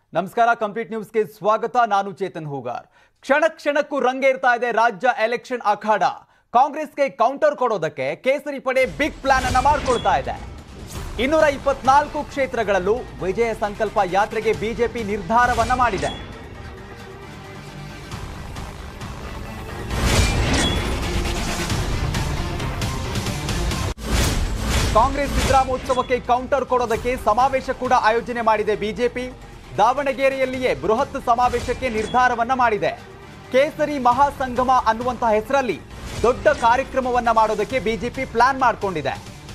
ನಮಸ್ಕಾರ ಕಂಪ್ಲೀಟ್ ನ್ಯೂಸ್ಗೆ ಸ್ವಾಗತ ನಾನು ಚೇತನ್ ಹೂಗಾರ್ ಕ್ಷಣ ಕ್ಷಣಕ್ಕೂ ರಂಗೇರ್ತಾ ಇದೆ ರಾಜ್ಯ ಎಲೆಕ್ಷನ್ ಅಖಾಡ ಕಾಂಗ್ರೆಸ್ಗೆ ಕೌಂಟರ್ ಕೊಡೋದಕ್ಕೆ ಕೇಸರಿ ಪಡೆ ಬಿಗ್ ಪ್ಲಾನ್ ಅನ್ನ ಮಾಡ್ಕೊಳ್ತಾ ಇದೆ ಇನ್ನೂರ ಇಪ್ಪತ್ನಾಲ್ಕು ಕ್ಷೇತ್ರಗಳಲ್ಲೂ ವಿಜಯ ಸಂಕಲ್ಪ ಯಾತ್ರೆಗೆ ಬಿಜೆಪಿ ನಿರ್ಧಾರವನ್ನ ಮಾಡಿದೆ ಕಾಂಗ್ರೆಸ್ ಸಿದ್ದರಾಮೋತ್ಸವಕ್ಕೆ ಕೌಂಟರ್ ಕೊಡೋದಕ್ಕೆ ಸಮಾವೇಶ ಕೂಡ ಆಯೋಜನೆ ಮಾಡಿದೆ ಬಿಜೆಪಿ ದಾವಣಗೆರೆಯಲ್ಲಿಯೇ ಬೃಹತ್ ಸಮಾವೇಶಕ್ಕೆ ನಿರ್ಧಾರವನ್ನ ಮಾಡಿದೆ ಕೇಸರಿ ಮಹಾಸಂಗಮ ಅನ್ನುವಂಥ ಹೆಸರಲ್ಲಿ ದೊಡ್ಡ ಕಾರ್ಯಕ್ರಮವನ್ನ ಮಾಡೋದಕ್ಕೆ ಬಿಜೆಪಿ ಪ್ಲಾನ್ ಮಾಡಿಕೊಂಡಿದೆ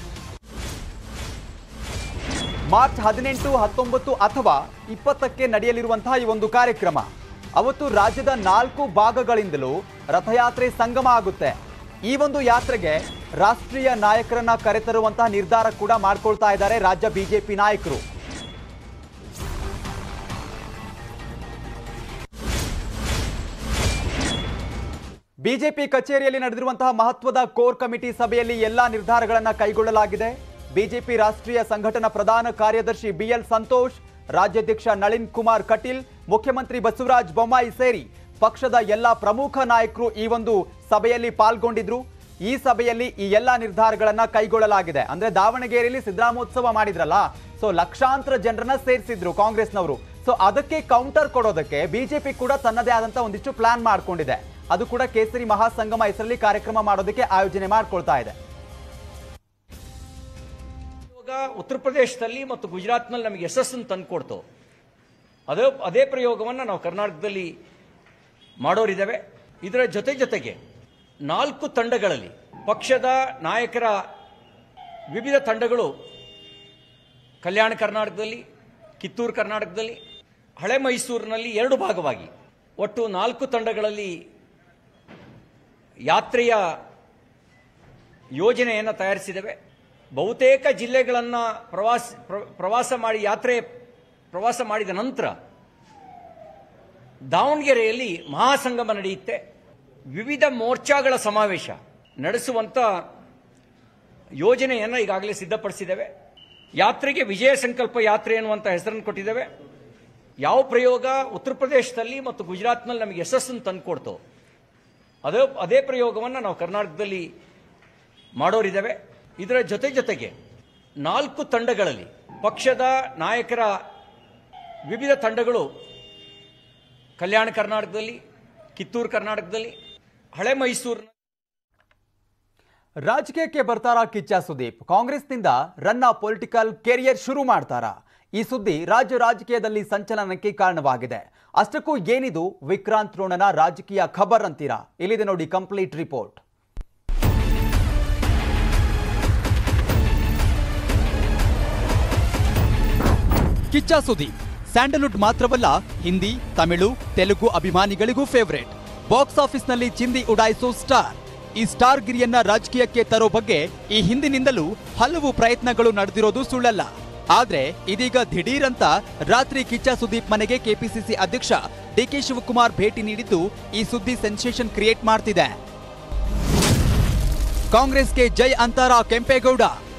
ಮಾರ್ಚ್ ಹದಿನೆಂಟು ಹತ್ತೊಂಬತ್ತು ಅಥವಾ ಇಪ್ಪತ್ತಕ್ಕೆ ನಡೆಯಲಿರುವಂತಹ ಈ ಒಂದು ಕಾರ್ಯಕ್ರಮ ಅವತ್ತು ರಾಜ್ಯದ ನಾಲ್ಕು ಭಾಗಗಳಿಂದಲೂ ರಥಯಾತ್ರೆ ಸಂಗಮ ಆಗುತ್ತೆ ಈ ಒಂದು ಯಾತ್ರೆಗೆ ರಾಷ್ಟ್ರೀಯ ನಾಯಕರನ್ನ ಕರೆತರುವಂತಹ ನಿರ್ಧಾರ ಕೂಡ ಮಾಡ್ಕೊಳ್ತಾ ಇದ್ದಾರೆ ರಾಜ್ಯ ಬಿಜೆಪಿ ನಾಯಕರು ಬಿಜೆಪಿ ಕಚೇರಿಯಲ್ಲಿ ನಡೆದಿರುವಂತಹ ಮಹತ್ವದ ಕೋರ್ ಕಮಿಟಿ ಸಭೆಯಲ್ಲಿ ಎಲ್ಲಾ ನಿರ್ಧಾರಗಳನ್ನ ಕೈಗೊಳ್ಳಲಾಗಿದೆ ಬಿಜೆಪಿ ರಾಷ್ಟ್ರೀಯ ಸಂಘಟನಾ ಪ್ರಧಾನ ಕಾರ್ಯದರ್ಶಿ ಬಿಎಲ್ ಸಂತೋಷ್ ರಾಜ್ಯಾಧ್ಯಕ್ಷ ನಳಿನ್ ಕುಮಾರ್ ಕಟೀಲ್ ಮುಖ್ಯಮಂತ್ರಿ ಬಸವರಾಜ ಬೊಮ್ಮಾಯಿ ಸೇರಿ ಪಕ್ಷದ ಎಲ್ಲಾ ಪ್ರಮುಖ ನಾಯಕರು ಈ ಒಂದು ಸಭೆಯಲ್ಲಿ ಪಾಲ್ಗೊಂಡಿದ್ರು ಈ ಸಭೆಯಲ್ಲಿ ಈ ಎಲ್ಲಾ ನಿರ್ಧಾರಗಳನ್ನ ಕೈಗೊಳ್ಳಲಾಗಿದೆ ಅಂದ್ರೆ ದಾವಣಗೆರೆಯಲ್ಲಿ ಸಿದ್ದರಾಮೋತ್ಸವ ಮಾಡಿದ್ರಲ್ಲ ಸೊ ಲಕ್ಷಾಂತರ ಜನರನ್ನ ಸೇರಿಸಿದ್ರು ಕಾಂಗ್ರೆಸ್ನವರು ಸೊ ಅದಕ್ಕೆ ಕೌಂಟರ್ ಕೊಡೋದಕ್ಕೆ ಬಿಜೆಪಿ ಕೂಡ ತನ್ನದೇ ಆದಂತ ಒಂದಿಷ್ಟು ಪ್ಲಾನ್ ಮಾಡ್ಕೊಂಡಿದೆ ಅದು ಕೂಡ ಕೇಸರಿ ಮಹಾಸಂಗಮ ಹೆಸರಲ್ಲಿ ಕಾರ್ಯಕ್ರಮ ಮಾಡೋದಕ್ಕೆ ಆಯೋಜನೆ ಮಾಡ್ಕೊಳ್ತಾ ಇದೆ ಪ್ರಯೋಗ ಉತ್ತರ ಪ್ರದೇಶದಲ್ಲಿ ಮತ್ತು ಗುಜರಾತ್ನಲ್ಲಿ ನಮಗೆ ಯಶಸ್ಸನ್ನು ತಂದುಕೊಡ್ತು ಅದೇ ಅದೇ ಪ್ರಯೋಗವನ್ನು ನಾವು ಕರ್ನಾಟಕದಲ್ಲಿ ಮಾಡೋರಿದ್ದೇವೆ ಇದರ ಜೊತೆ ಜೊತೆಗೆ ನಾಲ್ಕು ತಂಡಗಳಲ್ಲಿ ಪಕ್ಷದ ನಾಯಕರ ವಿವಿಧ ತಂಡಗಳು ಕಲ್ಯಾಣ ಕರ್ನಾಟಕದಲ್ಲಿ ಕಿತ್ತೂರು ಕರ್ನಾಟಕದಲ್ಲಿ ಹಳೆ ಮೈಸೂರಿನಲ್ಲಿ ಎರಡು ಭಾಗವಾಗಿ ಒಟ್ಟು ನಾಲ್ಕು ತಂಡಗಳಲ್ಲಿ ಯಾತ್ರೆಯ ಯೋಜನೆಯನ್ನು ತಯಾರಿಸಿದ್ದೇವೆ ಬಹುತೇಕ ಜಿಲ್ಲೆಗಳನ್ನು ಪ್ರವಾಸ ಪ್ರ- ಪ್ರವಾಸ ಮಾಡಿ ಯಾತ್ರೆ ಪ್ರವಾಸ ಮಾಡಿದ ನಂತರ ದಾವಣಗೆರೆಯಲ್ಲಿ ಮಹಾಸಂಗಮ ನಡೆಯುತ್ತೆ ವಿವಿಧ ಮೋರ್ಚಾಗಳ ಸಮಾವೇಶ ನಡೆಸುವಂತ ಯೋಜನೆಯನ್ನು ಈಗಾಗಲೇ ಸಿದ್ಧಪಡಿಸಿದ್ದೇವೆ ಯಾತ್ರೆಗೆ ವಿಜಯ ಸಂಕಲ್ಪ ಯಾತ್ರೆ ಎನ್ನುವಂಥ ಹೆಸರನ್ನು ಕೊಟ್ಟಿದ್ದೇವೆ ಯಾವ ಪ್ರಯೋಗ ಉತ್ತರ ಪ್ರದೇಶದಲ್ಲಿ ಮತ್ತು ಗುಜರಾತ್ನಲ್ಲಿ ನಮಗೆ ಯಶಸ್ಸನ್ನು ತಂದುಕೊಡ್ತು ಅದೇ ಅದೇ ಪ್ರಯೋಗವನ್ನು ನಾವು ಕರ್ನಾಟಕದಲ್ಲಿ ಮಾಡೋರಿದ್ದೇವೆ ಇದರ ಜೊತೆ ಜೊತೆಗೆ ನಾಲ್ಕು ತಂಡಗಳಲ್ಲಿ ಪಕ್ಷದ ನಾಯಕರ ವಿವಿಧ ತಂಡಗಳು ಕಲ್ಯಾಣ ಕರ್ನಾಟಕದಲ್ಲಿ ಕಿತ್ತೂರು ಕರ್ನಾಟಕದಲ್ಲಿ ಹಳೆ ಮೈಸೂರಿನ ರಾಜಕೀಯಕ್ಕೆ ಬರ್ತಾರಾ ಕಿಚ್ಚ ಸುದೀಪ್ ಕಾಂಗ್ರೆಸ್ನಿಂದ ರನ್ನ ಪೊಲಿಟಿಕಲ್ ಕೆರಿಯರ್ ಶುರು ಮಾಡ್ತಾರಾ ಈ ಸುದ್ದಿ ರಾಜ್ಯ ರಾಜಕೀಯದಲ್ಲಿ ಸಂಚಲನಕ್ಕೆ ಕಾರಣವಾಗಿದೆ ಅಷ್ಟಕ್ಕೂ ಏನಿದು ವಿಕ್ರಾಂತ್ ರೋಣನ ರಾಜಕೀಯ ಖಬರ್ ಅಂತೀರಾ ಇಲ್ಲಿದೆ ನೋಡಿ complete report Kichcha Sudeep Sandalwood ಮಾತ್ರವಲ್ಲ ಹಿಂದಿ ತಮಿಳು ತೆಲುಗು ಅಭಿಮಾನಿಗಳಿಗೂ ಫೇವರೇಟ್ ಬಾಕ್ಸ್ ಆಫೀಸ್ನಲ್ಲಿ ಚಿಂದಿ ಉಡಾಯಿಸೋ ಸ್ಟಾರ್ ಈ ಸ್ಟಾರ್ ಗಿರಿಯನ್ನ ರಾಜಕೀಯಕ್ಕೆ ತರೋ ಬಗ್ಗೆ ಈ ಹಿಂದಿನಿಂದಲೂ ಹಲವು ಪ್ರಯತ್ನಗಳು ನಡೆದಿರೋದು ಸುಳ್ಳಲ್ಲ ಆದ್ರೆ ಇದೀಗ ದಿಢೀರಂತ ರಾತ್ರಿ ಕಿಚ್ಚ ಸುದೀಪ್ ಮನೆಗೆ ಕೆಪಿಸಿಸಿ ಅಧ್ಯಕ್ಷ ಡಿಕೆ ಶಿವಕುಮಾರ್ ಭೇಟಿ ನೀಡಿದ್ದು ಈ ಸುದ್ದಿ ಸೆನ್ಸೇಷನ್ ಕ್ರಿಯೇಟ್ ಮಾಡ್ತಿದೆ ಕಾಂಗ್ರೆಸ್ಗೆ ಜೈ ಅಂತಾರ ಕೆಂಪೇಗೌಡ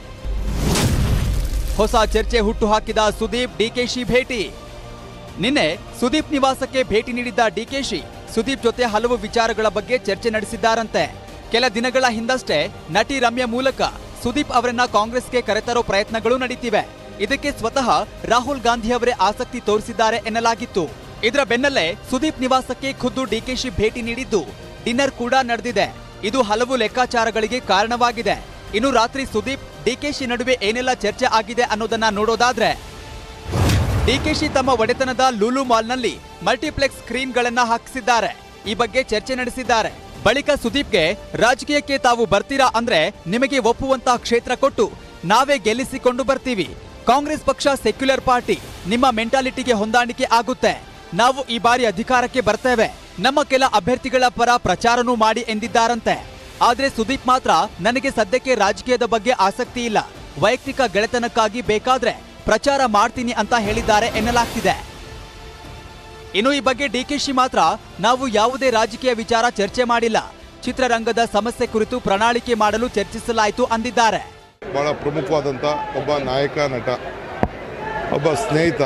ಹೊಸ ಚರ್ಚೆ ಹುಟ್ಟು ಹಾಕಿದ ಸುದೀಪ್ ಡಿಕೆಶಿ ಭೇಟಿ ನಿನ್ನೆ ಸುದೀಪ್ ನಿವಾಸಕ್ಕೆ ಭೇಟಿ ನೀಡಿದ್ದ ಡಿಕೆಶಿ ಸುದೀಪ್ ಜೊತೆ ಹಲವು ವಿಚಾರಗಳ ಬಗ್ಗೆ ಚರ್ಚೆ ನಡೆಸಿದ್ದಾರಂತೆ ಕೆಲ ದಿನಗಳ ಹಿಂದಷ್ಟೇ ನಟಿ ರಮ್ಯಾ ಮೂಲಕ ಸುದೀಪ್ ಅವರನ್ನ ಕಾಂಗ್ರೆಸ್ಗೆ ಕರೆತರೋ ಪ್ರಯತ್ನಗಳು ನಡೀತಿವೆ ಇದಕ್ಕೆ ಸ್ವತಃ ರಾಹುಲ್ ಗಾಂಧಿ ಅವರೇ ಆಸಕ್ತಿ ತೋರಿಸಿದ್ದಾರೆ ಎನ್ನಲಾಗಿತ್ತು ಇದರ ಬೆನ್ನಲ್ಲೇ ಸುದೀಪ್ ನಿವಾಸಕ್ಕೆ ಖುದ್ದು ಡಿಕೆಶಿ ಭೇಟಿ ನೀಡಿದ್ದು ಡಿನ್ನರ್ ಕೂಡ ನಡೆದಿದೆ ಇದು ಹಲವು ಲೆಕ್ಕಾಚಾರಗಳಿಗೆ ಕಾರಣವಾಗಿದೆ ಇನ್ನು ರಾತ್ರಿ ಸುದೀಪ್ ಡಿಕೆಶಿ ನಡುವೆ ಏನೆಲ್ಲ ಚರ್ಚೆ ಆಗಿದೆ ಅನ್ನೋದನ್ನ ನೋಡೋದಾದ್ರೆ ಡಿಕೆಶಿ ತಮ್ಮ ಒಡೆತನದ ಲೂಲು ಮಾಲ್ನಲ್ಲಿ ಮಲ್ಟಿಪ್ಲೆಕ್ಸ್ ಸ್ಕ್ರೀನ್ಗಳನ್ನ ಹಾಕಿಸಿದ್ದಾರೆ ಈ ಬಗ್ಗೆ ಚರ್ಚೆ ನಡೆಸಿದ್ದಾರೆ ಬಳಿಕ ಸುದೀಪ್ಗೆ ರಾಜಕೀಯಕ್ಕೆ ತಾವು ಬರ್ತೀರಾ ಅಂದ್ರೆ ನಿಮಗೆ ಒಪ್ಪುವಂತಹ ಕ್ಷೇತ್ರ ಕೊಟ್ಟು ನಾವೇ ಗೆಲ್ಲಿಸಿಕೊಂಡು ಬರ್ತೀವಿ ಕಾಂಗ್ರೆಸ್ ಪಕ್ಷ ಸೆಕ್ಯುಲರ್ ಪಾರ್ಟಿ ನಿಮ್ಮ ಮೆಂಟಾಲಿಟಿಗೆ ಹೊಂದಾಣಿಕೆ ಆಗುತ್ತೆ ನಾವು ಈ ಬಾರಿ ಅಧಿಕಾರಕ್ಕೆ ಬರ್ತೇವೆ ನಮ್ಮ ಕೆಲ ಅಭ್ಯರ್ಥಿಗಳ ಪರ ಪ್ರಚಾರನೂ ಮಾಡಿ ಎಂದಿದ್ದಾರಂತೆ ಆದ್ರೆ ಸುದೀಪ್ ಮಾತ್ರ ನನಗೆ ಸದ್ಯಕ್ಕೆ ರಾಜಕೀಯದ ಬಗ್ಗೆ ಆಸಕ್ತಿ ಇಲ್ಲ ವೈಯಕ್ತಿಕ ಗೆಳೆತನಕ್ಕಾಗಿ ಬೇಕಾದ್ರೆ ಪ್ರಚಾರ ಮಾಡ್ತೀನಿ ಅಂತ ಹೇಳಿದ್ದಾರೆ ಎನ್ನಲಾಗ್ತಿದೆ ಇನ್ನು ಈ ಬಗ್ಗೆ ಡಿಕೆಶಿ ಮಾತ್ರ ನಾವು ಯಾವುದೇ ರಾಜಕೀಯ ವಿಚಾರ ಚರ್ಚೆ ಮಾಡಿಲ್ಲ ಚಿತ್ರರಂಗದ ಸಮಸ್ಯೆ ಕುರಿತು ಪ್ರಣಾಳಿಕೆ ಮಾಡಲು ಚರ್ಚಿಸಲಾಯಿತು ಅಂದಿದ್ದಾರೆ ಭಾಳ ಪ್ರಮುಖವಾದಂಥ ಒಬ್ಬ ನಾಯಕ ನಟ ಒಬ್ಬ ಸ್ನೇಹಿತ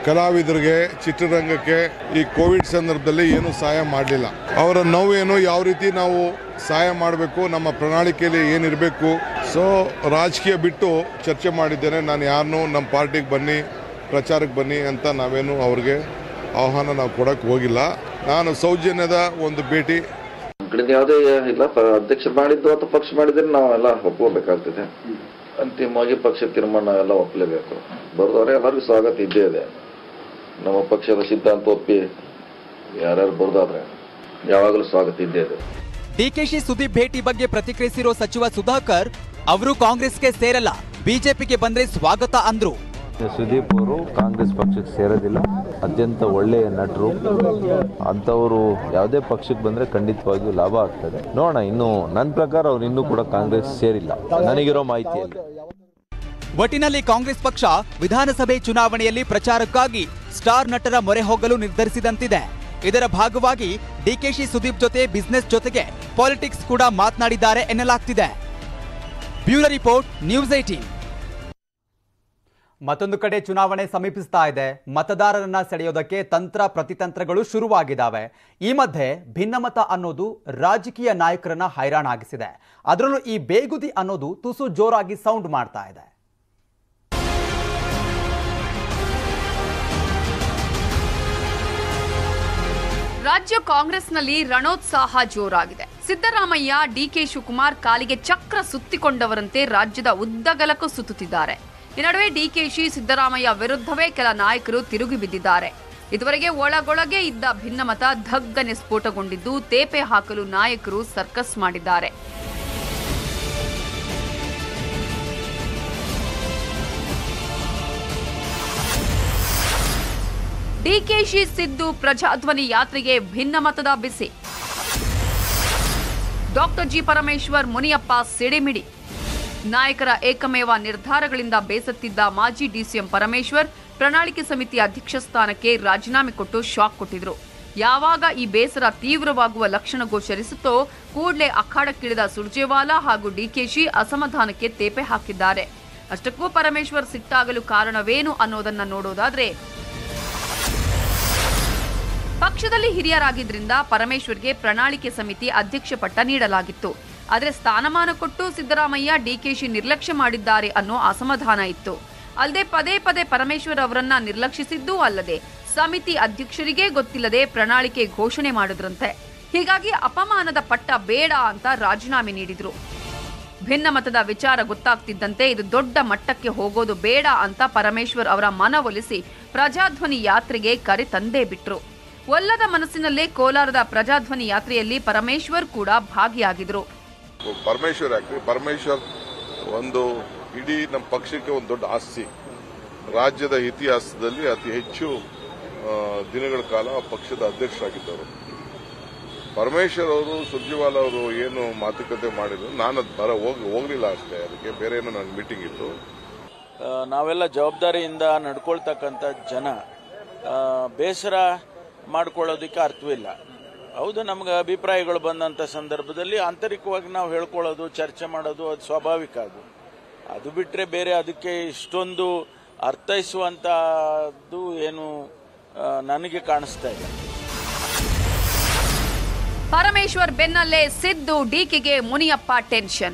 ಕಲಾವಿದರಿಗೆ ಚಿತ್ರರಂಗಕ್ಕೆ ಈ ಕೋವಿಡ್ ಸಂದರ್ಭದಲ್ಲಿ ಏನು ಸಹಾಯ ಮಾಡಲಿಲ್ಲ ಅವರ ನೋವೇನು ಯಾವ ರೀತಿ ನಾವು ಸಹಾಯ ಮಾಡಬೇಕು ನಮ್ಮ ಪ್ರಣಾಳಿಕೆಯಲ್ಲಿ ಏನಿರಬೇಕು ಸೊ ರಾಜಕೀಯ ಬಿಟ್ಟು ಚರ್ಚೆ ಮಾಡಿದ್ದೇನೆ ನಾನು ಯಾರನ್ನೂ ನಮ್ಮ ಪಾರ್ಟಿಗೆ ಬನ್ನಿ ಪ್ರಚಾರಕ್ಕೆ ಬನ್ನಿ ಅಂತ ನಾವೇನು ಅವ್ರಿಗೆ ಆಹ್ವಾನ ನಾವು ಕೊಡೋಕ್ಕೆ ಹೋಗಿಲ್ಲ ನಾನು ಸೌಜನ್ಯದ ಒಂದು ಭೇಟಿ ನಮ್ ಕಡೆಯಿಂದ ಯಾವುದೇ ಇಲ್ಲ ಪ- ಅಧ್ಯಕ್ಷ ಮಾಡಿದ್ದು ಅಥವಾ ಪಕ್ಷ ಮಾಡಿದ್ರೆ ನಾವೆಲ್ಲ ಒಪ್ಕೋಬೇಕಾಗ್ತದೆ ಅಂತಿಮವಾಗಿ ಪಕ್ಷ ತೀರ್ಮಾನ ನಾವೆಲ್ಲ ಒಪ್ಪಲೇಬೇಕು ಬರೆದವ್ರೆ ಎಲ್ಲರಿಗೂ ಸ್ವಾಗತ ಇದ್ದೇ ಇದೆ ನಮ್ಮ ಪಕ್ಷದ ಸಿದ್ಧಾಂತ ಒಪ್ಪಿ ಯಾರ್ಯಾರು ಬರೆದಾದ್ರೆ ಯಾವಾಗಲೂ ಸ್ವಾಗತ ಇದ್ದೇ ಇದೆ ಡಿಕೆಶಿ ಸುದೀಪ್ ಭೇಟಿ ಬಗ್ಗೆ ಪ್ರತಿಕ್ರಿಯಿಸಿರೋ ಸಚಿವ ಸುಧಾಕರ್ ಅವರು ಕಾಂಗ್ರೆಸ್ಗೆ ಸೇರಲ್ಲ ಬಿಜೆಪಿಗೆ ಬಂದ್ರೆ ಸ್ವಾಗತ ಅಂದ್ರು ಸುದೀಪ್ ಅವರು ಕಾಂಗ್ರೆಸ್ ಪಕ್ಷಕ್ಕೆ ಸೇರೋದಿಲ್ಲ ಅತ್ಯಂತ ಒಳ್ಳೆಯ ನಟರು ಅಂಥವರು ಯಾವುದೇ ಪಕ್ಷಕ್ಕೆ ಬಂದರೆ ಖಂಡಿತವಾಗಿಯೂ ಲಾಭ ಆಗ್ತದೆ ನೋಡೋಣ ಇನ್ನು ನನ್ನ ಪ್ರಕಾರ ಅವ್ರು ಇನ್ನೂ ಕೂಡ ಕಾಂಗ್ರೆಸ್ ಸೇರಿಲ್ಲ ನನಗಿರೋ ಮಾಹಿತಿಯಲ್ಲಿ ಒಟ್ಟಿನಲ್ಲಿ ಕಾಂಗ್ರೆಸ್ ಪಕ್ಷ ವಿಧಾನಸಭೆ ಚುನಾವಣೆಯಲ್ಲಿ ಪ್ರಚಾರಕ್ಕಾಗಿ ಸ್ಟಾರ್ ನಟರ ಮೊರೆ ಹೋಗಲು ನಿರ್ಧರಿಸಿದಂತಿದೆ ಇದರ ಭಾಗವಾಗಿ ಡಿಕೆಶಿ ಸುದೀಪ್ ಜೊತೆ ಬಿಸ್ನೆಸ್ ಜೊತೆಗೆ ಪಾಲಿಟಿಕ್ಸ್ ಕೂಡ ಮಾತನಾಡಿದ್ದಾರೆ ಎನ್ನಲಾಗ್ತಿದೆ ಬ್ಯೂರೋ ರಿಪೋರ್ಟ್ ನ್ಯೂಸ್ ಏಟೀನ್ ಮತ್ತೊಂದು ಕಡೆ ಚುನಾವಣೆ ಸಮೀಪಿಸ್ತಾ ಇದೆ ಮತದಾರರನ್ನ ಸೆಳೆಯೋದಕ್ಕೆ ತಂತ್ರ ಪ್ರತಿತಂತ್ರಗಳು ಶುರುವಾಗಿದ್ದಾವೆ ಈ ಮಧ್ಯೆ ಭಿನ್ನಮತ ಅನ್ನೋದು ರಾಜಕೀಯ ನಾಯಕರನ್ನ ಹೈರಾಣಾಗಿಸಿದೆ ಅದರಲ್ಲೂ ಈ ಬೇಗುದಿ ಅನ್ನೋದು ತುಸು ಜೋರಾಗಿ ಸೌಂಡ್ ಮಾಡ್ತಾ ಇದೆ ರಾಜ್ಯ ಕಾಂಗ್ರೆಸ್ನಲ್ಲಿ ರಣೋತ್ಸಾಹ ಜೋರಾಗಿದೆ ಸಿದ್ದರಾಮಯ್ಯ ಡಿಕೆ ಶಿವಕುಮಾರ್ ಕಾಲಿಗೆ ಚಕ್ರ ಸುತ್ತಿಕೊಂಡವರಂತೆ ರಾಜ್ಯದ ಉದ್ದಗಲಕ್ಕೂ ಸುತ್ತುತ್ತಿದ್ದಾರೆ ಈ ನಡುವೆ ಡಿಕೆಶಿ ಸಿದ್ದರಾಮಯ್ಯ ವಿರುದ್ಧವೇ ಕೆಲ ನಾಯಕರು ತಿರುಗಿ ಬಿದ್ದಿದ್ದಾರೆ ಇದುವರೆಗೆ ಒಳಗೊಳಗೆ ಇದ್ದ ಭಿನ್ನಮತ ಧಗ್ಗನೆ ಸ್ಫೋಟಗೊಂಡಿದ್ದು ತೇಪೆ ಹಾಕಲು ನಾಯಕರು ಸರ್ಕಸ್ ಮಾಡಿದ್ದಾರೆ ಡಿಕೆಶಿ ಸಿದ್ದು ಪ್ರಜಾಧ್ವನಿ ಯಾತ್ರೆಗೆ ಭಿನ್ನಮತದ ಬಿಸಿ ಡಾಕ್ಟರ್ ಜಿ ಪರಮೇಶ್ವರ್ ಮುನಿಯಪ್ಪ ಸಿಡಿಮಿಡಿ ನಾಯಕರ ಏಕಮೇವ ನಿರ್ಧಾರಗಳಿಂದ ಬೇಸತ್ತಿದ್ದ ಮಾಜಿ ಡಿಸಿಎಂ ಪರಮೇಶ್ವರ್ ಪ್ರಣಾಳಿಕೆ ಸಮಿತಿ ಅಧ್ಯಕ್ಷ ಸ್ಥಾನಕ್ಕೆ ರಾಜೀನಾಮೆ ಕೊಟ್ಟು ಶಾಕ್ ಕೊಟ್ಟಿದ್ರು ಯಾವಾಗ ಈ ಬೇಸರ ತೀವ್ರವಾಗುವ ಲಕ್ಷಣ ಗೋಚರಿಸುತ್ತೋ ಕೂಡಲೇ ಅಖಾಡಕ್ಕಿಳಿದ ಸುರ್ಜೇವಾಲಾ ಹಾಗೂ ಡಿಕೆಶಿ ಅಸಮಾಧಾನಕ್ಕೆ ತೇಪೆ ಹಾಕಿದ್ದಾರೆ ಅಷ್ಟಕ್ಕೂ ಪರಮೇಶ್ವರ್ ಸಿಟ್ಟಾಗಲು ಕಾರಣವೇನು ಅನ್ನೋದನ್ನ ನೋಡೋದಾದ್ರೆ ಪಕ್ಷದಲ್ಲಿ ಹಿರಿಯರಾಗಿದ್ರಿಂದ ಪರಮೇಶ್ವರ್ಗೆ ಪ್ರಣಾಳಿಕೆ ಸಮಿತಿ ಅಧ್ಯಕ್ಷ ಪಟ್ಟ ನೀಡಲಾಗಿತ್ತು ಆದರೆ ಸ್ಥಾನಮಾನ ಕೊಟ್ಟು ಸಿದ್ದರಾಮಯ್ಯ ಡಿಕೆಶಿ ನಿರ್ಲಕ್ಷ್ಯ ಮಾಡಿದ್ದಾರೆ ಅನ್ನೋ ಅಸಮಾಧಾನ ಇತ್ತು ಅಲ್ಲದೆ ಪದೇ ಪದೇ ಪರಮೇಶ್ವರ್ ಅವರನ್ನ ನಿರ್ಲಕ್ಷಿಸಿದ್ದೂ ಅಲ್ಲದೆ ಸಮಿತಿ ಅಧ್ಯಕ್ಷರಿಗೆ ಗೊತ್ತಿಲ್ಲದೆ ಪ್ರಣಾಳಿಕೆ ಘೋಷಣೆ ಮಾಡಿದ್ರಂತೆ ಹೀಗಾಗಿ ಅಪಮಾನದ ಪಟ್ಟ ಬೇಡ ಅಂತ ರಾಜೀನಾಮೆ ನೀಡಿದ್ರು ಭಿನ್ನಮತದ ವಿಚಾರ ಗೊತ್ತಾಗ್ತಿದ್ದಂತೆ ಇದು ದೊಡ್ಡ ಮಟ್ಟಕ್ಕೆ ಹೋಗೋದು ಬೇಡ ಅಂತ ಪರಮೇಶ್ವರ್ ಅವರ ಮನವೊಲಿಸಿ ಪ್ರಜಾಧ್ವನಿ ಯಾತ್ರೆಗೆ ಕರೆ ತಂದೇ ಬಿಟ್ರು ಒಲ್ಲದ ಮನಸ್ಸಿನಲ್ಲೇ ಕೋಲಾರದ ಪ್ರಜಾಧ್ವನಿ ಯಾತ್ರೆಯಲ್ಲಿ ಪರಮೇಶ್ವರ್ ಕೂಡ ಭಾಗಿಯಾಗಿದ್ರು ಪರಮೇಶ್ವರ್ ಯಾಕೆ ಪರಮೇಶ್ವರ್ ಒಂದು ಇಡೀ ನಮ್ಮ ಪಕ್ಷಕ್ಕೆ ಒಂದು ದೊಡ್ಡ ಆಸ್ತಿ ರಾಜ್ಯದ ಇತಿಹಾಸದಲ್ಲಿ ಅತಿ ಹೆಚ್ಚು ಆ, ದಿನಗಳ ಕಾಲ ಪಕ್ಷದ ಅಧ್ಯಕ್ಷರಾಗಿದ್ದರು ಪರಮೇಶ್ವರ್ ಅವರು ಸುರ್ಜೇವಾಲ ಅವರು ಏನು ಮಾತುಕತೆ ಮಾಡಿದ್ರು ನಾನು ಅದು ಬರ ಹೋಗ್ ಹೋಗ್ಲಿಲ್ಲ ಅಷ್ಟೇ ಅದಕ್ಕೆ ಬೇರೆ ಏನೋ ನನ್ನ ಮೀಟಿಂಗ್ ಇತ್ತು ಆ, ನಾವೆಲ್ಲ ಜವಾಬ್ದಾರಿಯಿಂದ ನಡ್ಕೊಳ್ತಕ್ಕಂಥ ಜನ ಆ, ಬೇಸರ ಮಾಡ್ಕೊಳ್ಳೋದಕ್ಕೆ ಅರ್ಥವಿಲ್ಲ ಹೌದು ನಮ್ಗೆ ಅಭಿಪ್ರಾಯಗಳು ಬಂದಂಥ ಸಂದರ್ಭದಲ್ಲಿ ಆಂತರಿಕವಾಗಿ ನಾವು ಹೇಳ್ಕೊಳ್ಳೋದು ಚರ್ಚೆ ಮಾಡೋದು ಅದು ಸ್ವಾಭಾವಿಕ ಅದು ಅದು ಬಿಟ್ಟರೆ ಬೇರೆ ಅದಕ್ಕೆ ಇಷ್ಟೊಂದು ಅರ್ಥೈಸುವಂಥದ್ದು ಏನು ಆ, ನನಗೆ ಕಾಣಿಸ್ತಾ ಇಲ್ಲ ಪರಮೇಶ್ವರ್ ಬೆನ್ನಲ್ಲೇ ಸಿದ್ದು ಡಿಕೆಗೆ ಮುನಿಯಪ್ಪ ಟೆನ್ಷನ್